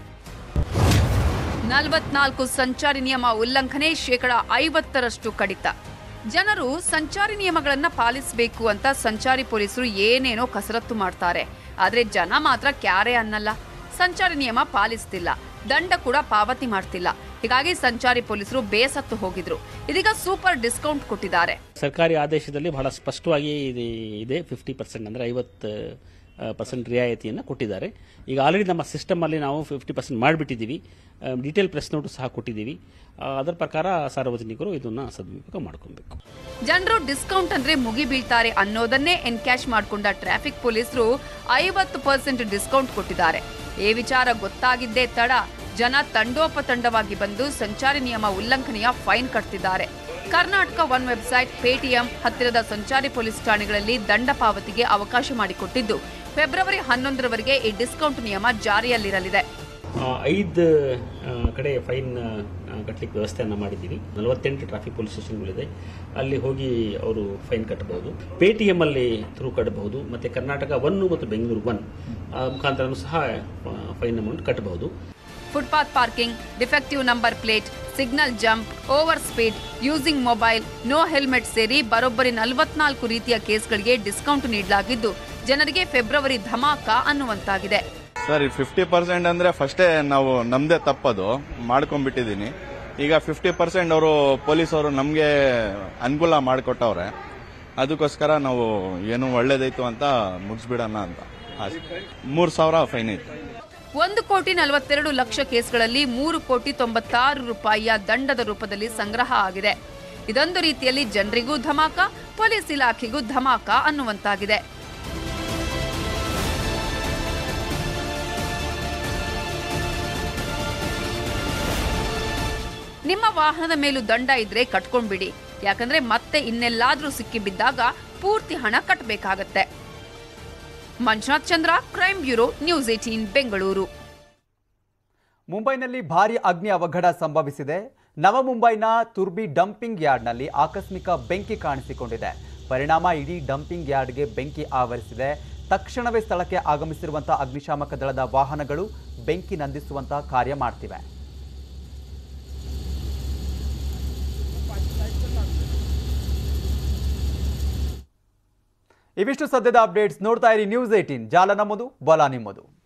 ನಲವತ್ನಾಲ್ಕು ಸಂಚಾರಿ ನಿಯಮ ಉಲ್ಲಂಘನೆ ಶೇಕಡ ಐವತ್ತರಷ್ಟು ಕಡಿತ ಜನರು ಸಂಚಾರಿ ನಿಯಮಗಳನ್ನ ಪಾಲಿಸಬೇಕು ಅಂತ ಸಂಚಾರಿ ಪೊಲೀಸರು ಏನೇನೋ ಕಸರತ್ತು ಮಾಡ್ತಾರೆ ಆದ್ರೆ ಜನ ಮಾತ್ರ ಕ್ಯಾರೆ ಅನ್ನಲ್ಲ ಸಂಚಾರಿ ನಿಯಮ ಪಾಲಿಸ್ತಿಲ್ಲ ದಂಡ ಕೂಡ ಪಾವತಿ ಮಾಡ್ತಿಲ್ಲ ಹೀಗಾಗಿ ಸಂಚಾರಿ ಪೊಲೀಸರು ಬೇಸತ್ತು ಹೋಗಿದ್ರು ಇದೀಗ ಸೂಪರ್ ಡಿಸ್ಕೌಂಟ್ ಕೊಟ್ಟಿದ್ದಾರೆ ಸರ್ಕಾರಿ ಆದೇಶದಲ್ಲಿ ಬಹಳ ಸ್ಪಷ್ಟವಾಗಿ ಇದೆ ಇದೆ ಫಿಫ್ಟಿ ಪರ್ಸೆಂಟ್ ಅಂದರೆ ಐವತ್ತು ಪರ್ಸೆಂಟ್ ರಿಯಾಯಿತಿಯನ್ನು ಕೊಟ್ಟಿದ್ದಾರೆ ಈಗ ಆಲ್ರೆಡಿ ನಮ್ಮ ಸಿಸ್ಟಮಲ್ಲಿ ನಾವು ಫಿಫ್ಟಿ ಪರ್ಸೆಂಟ್ ಮಾಡಿಬಿಟ್ಟಿದ್ದೀವಿ ಡೀಟೇಲ್ ಪ್ರೆಸ್ ನೋಟು ಸಹ ಕೊಟ್ಟಿದ್ದೀವಿ ಆ, ಅದರ ಪ್ರಕಾರ ಸಾರ್ವಜನಿಕರು ಇದನ್ನು ಸದುಪಯೋಗ ಮಾಡ್ಕೊಬೇಕು ಜನರು ಡಿಸ್ಕೌಂಟ್ ಅಂದ್ರೆ ಮುಗಿ ಬೀಳ್ತಾರೆ ಅನ್ನೋದನ್ನೇ ಎನ್ಕ್ಯಾಶ್ ಮಾಡಿಕೊಂಡ ಟ್ರಾಫಿಕ್ ಪೊಲೀಸರು ಐವತ್ತು ಪರ್ಸೆಂಟ್ ಡಿಸ್ಕೌಂಟ್ ಕೊಟ್ಟಿದ್ದಾರೆ ಈ ವಿಚಾರ ಗೊತ್ತಾಗಿದ್ದೇ ತಡ ಜನ ತಂಡೋಪತಂಡವಾಗಿ ಬಂದು ಸಂಚಾರಿ ನಿಯಮ ಉಲ್ಲಂಘನೆಯ ಫೈನ್ ಕಟ್ತಿದ್ದಾರೆ ಕರ್ನಾಟಕ ಒನ್ ವೆಬ್ಸೈಟ್ ಪೇಟಿಎಂ ಹತ್ತಿರದ ಸಂಚಾರಿ ಪೊಲೀಸ್ ಠಾಣೆಗಳಲ್ಲಿ ದಂಡ ಪಾವತಿಗೆ ಅವಕಾಶ ಮಾಡಿಕೊಟ್ಟಿದ್ದು ಫೆಬ್ರವರಿ ಹನ್ನೊಂದರವರೆಗೆ ಈ ಡಿಸ್ಕೌಂಟ್ ನಿಯಮ ಜಾರಿಯಲ್ಲಿರಲಿದೆ ಆ, ಐದು ಆ, ಕಡೆ ಫೈನ್ ಆ, ಕಟ್ಟಲಿಕ್ಕೆ ವ್ಯವಸ್ಥೆಯನ್ನು ಮಾಡಿದ್ದೀವಿ ನಲವತ್ತೆಂಟು ಟ್ರಾಫಿಕ್ ಪೊಲೀಸ್ ಸ್ಟೇಷನ್ಗಳಿದೆ ಅಲ್ಲಿ ಹೋಗಿ ಅವರು ಫೈನ್ ಕಟ್ಟಬಹುದು ಪೇ ಟಿ ಎಮ್ ಅಲ್ಲಿ ಥ್ರೂ ಕಟ್ಟಬಹುದು ಮತ್ತೆ ಕರ್ನಾಟಕ ಒನ್ ಮತ್ತು ಬೆಂಗಳೂರು ಒನ್ ಮುಖಾಂತರನೂ ಸಹ ಫೈನ್ ಅಮೌಂಟ್ ಕಟ್ಟಬಹುದು footpath parking defective number plate signal jump over speed using mobile no helmet ಸೇರಿ ಬರೋಬ್ಬರಿ ನಲವತ್ನಾಲ್ಕು ರೀತಿಯ ಕೇಸ್ಗಳಿಗೆ ಡಿಸ್ಕೌಂಟ್ ನೀಡಲಾಗಿದ್ದು ಜನರಿಗೆ ಫೆಬ್ರವರಿ ಧಮಾಕ ಅನ್ನುವಂತಾಗಿದೆ ಸರ್ ಫಿಫ್ಟಿ ಪರ್ಸೆಂಟ್ ಅಂದ್ರೆ ಫಸ್ಟೇ ನಾವು ನಮ್ದೇ ತಪ್ಪದು ಮಾಡ್ಕೊಂಡ್ಬಿಟ್ಟಿದೀನಿ ಈಗ ಫಿಫ್ಟಿ ಪರ್ಸೆಂಟ್ ಅವರು ಪೊಲೀಸವರು ನಮಗೆ ಅನುಕೂಲ ಮಾಡಿಕೊಟ್ಟವ್ರೆ ಅದಕ್ಕೋಸ್ಕರ ನಾವು ಏನು ಒಳ್ಳೇದಾಯ್ತು ಅಂತ ಮುಗಿಸ್ಬಿಡೋಣ ಅಂತ ಮೂರು ಸಾವಿರ ಫೈನ್ ಐತೆ ಒಂದು ಕೋಟಿ ನಲವತ್ತೆರಡು ಲಕ್ಷ ಕೇಸ್ಗಳಲ್ಲಿ ಮೂರು ಕೋಟಿ ತೊಂಬತ್ತಾರು ರೂಪಾಯಿಯ ದಂಡದ ರೂಪದಲ್ಲಿ ಸಂಗ್ರಹ ಆಗಿದೆ ಇದೊಂದು ರೀತಿಯಲ್ಲಿ ಜನರಿಗೂ ಧಮಾಕ ಪೊಲೀಸ್ ಇಲಾಖೆಗೂ ಧಮಾಕ ಅನ್ನುವಂತಾಗಿದೆ ನಿಮ್ಮ ವಾಹನದ ಮೇಲೂ ದಂಡ ಇದ್ರೆ ಕಟ್ಕೊಂಡ್ಬಿಡಿ ಯಾಕಂದ್ರೆ ಮತ್ತೆ ಇನ್ನೆಲ್ಲಾದ್ರೂ ಸಿಕ್ಕಿ ಬಿದ್ದಾಗ ಪೂರ್ತಿ ಹಣ ಕಟ್ಟಬೇಕಾಗತ್ತೆ Manjunath Chandra crime bureau news eighteen Bengaluru ಮುಂಬೈನಲ್ಲಿ ಭಾರಿ ಅಗ್ನಿ ಅವಘಡ ಸಂಭವಿಸಿದೆ ನವಮುಂಬೈನ ತುರ್ಬಿ ಡಂಪಿಂಗ್ ಯಾರ್ಡ್ನಲ್ಲಿ ಆಕಸ್ಮಿಕ ಬೆಂಕಿ ಕಾಣಿಸಿಕೊಂಡಿದೆ ಪರಿಣಾಮ ಇಡೀ ಡಂಪಿಂಗ್ ಯಾರ್ಡ್ಗೆ ಬೆಂಕಿ ಆವರಿಸಿದೆ ತಕ್ಷಣವೇ ಸ್ಥಳಕ್ಕೆ ಆಗಮಿಸಿರುವಂತಹ ಅಗ್ನಿಶಾಮಕ ದಳದ ವಾಹನಗಳು ಬೆಂಕಿ ನಂದಿಸುವಂತಹ ಕಾರ್ಯ ಮಾಡ್ತಿವೆ ಇವಿಷ್ಟು ಸದ್ಯದ ಅಪ್ಡೇಟ್ಸ್ ನೋಡ್ತಾ ಇರಿ ನ್ಯೂಸ್ ಏಟೀನ್ ಜಾಲ ನಮ್ಮದು ಬಲ ನಿಮ್ಮದು